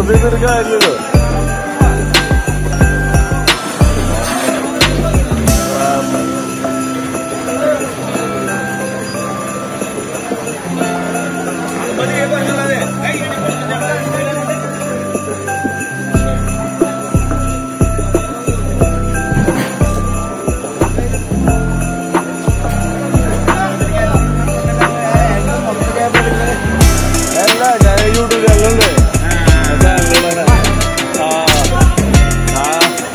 വെറുതെ ഇതൊരു കാര്യമില്ലല്ലോ അല്ല ഞാൻ യൂട്യൂബ് ചാനലുണ്ട് ചാനലുകളാണ് ആ ആ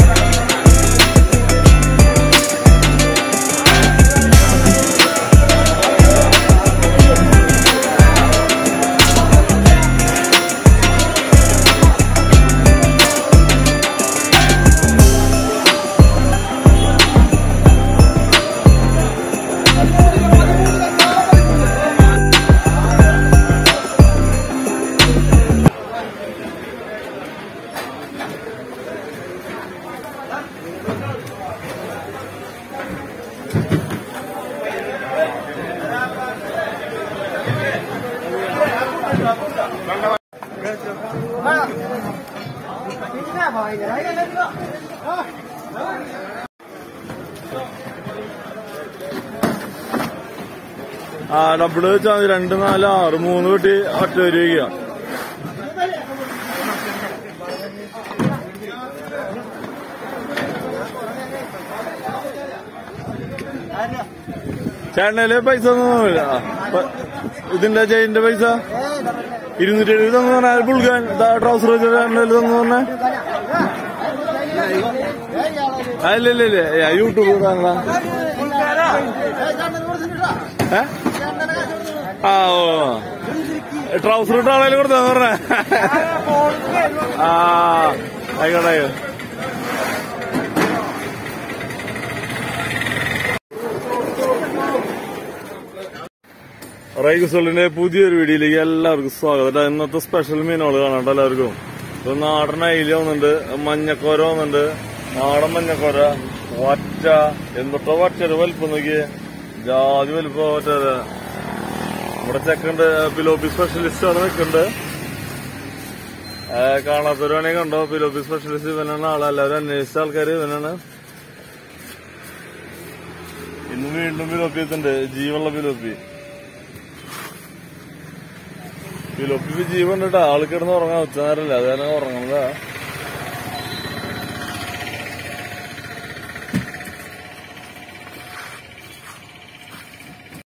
ആ ഡബിള് വെച്ചാൽ മതി രണ്ട് നാല് ആറ് മൂന്ന് പെട്ടി ഒറ്റ വരിക ചേട്ടനല്ലേ പൈസ ഒന്നുമില്ല ഇതിന്റെ ചെയിന്റെ പൈസ ഇരുന്നൂറ്റി എഴുപത് തന്നു പറഞ്ഞാൽ പുള്ളിക്കാൻ ട്രൗസർ വെച്ച ചേട്ടൻ്റെ തന്നു പറഞ്ഞ ഇല്ല ഇല്ല ഇല്ല ഏ, യൂട്യൂബ് കാണാ ഏ ആ ഓ ട്രൗസർ ഇട്ട ആളെ കൊടുത്താന്ന് പറഞ്ഞ ആ ആയിക്കോട്ടെ ആയിക്കോട്ടെ റൈഗുസോളിന്റെ പുതിയൊരു വീഡിയോയിലേക്ക് എല്ലാവർക്കും സ്വാഗതം ട്ടാ. ഇന്നത്തെ സ്പെഷ്യൽ മീനുകൾ കാണാട്ടോ എല്ലാവർക്കും ഇത് നാടൻ അയില വന്നിട്ടുണ്ട് മഞ്ഞക്കോര വന്നിട്ടുണ്ട് നാടൻ മഞ്ഞക്കോര വറ്റ എന്തൊക്കെ വറ്റൊരു വലിപ്പം നോക്കിയേ ജാതി വലിപ്പം വറ്റത് ഇവിടെ ചെക്കുണ്ട് പിലോപ്പി സ്പെഷ്യലിസ്റ്റ് അവിടെ നിൽക്കുന്നുണ്ട് കാണാത്തവരാണെങ്കിൽ കണ്ടോ പിലോപ്പി സ്പെഷ്യലിസ്റ്റ് ഇവനാണ് ആളെല്ലാവരും അന്വേഷിച്ച ആൾക്കാർ ഇവനാണ് ഇന്ന് വീണ്ടും പിലോപ്പി എത്തുന്നുണ്ട് ജീവുള്ള പിലോപ്പി പിലോപ്പി ജീവൻ കേട്ടോ ആൾ കിടന്ന് ഉറങ്ങാൻ ഉച്ചനേരല്ല അത് കാരണം ഉറങ്ങണതാ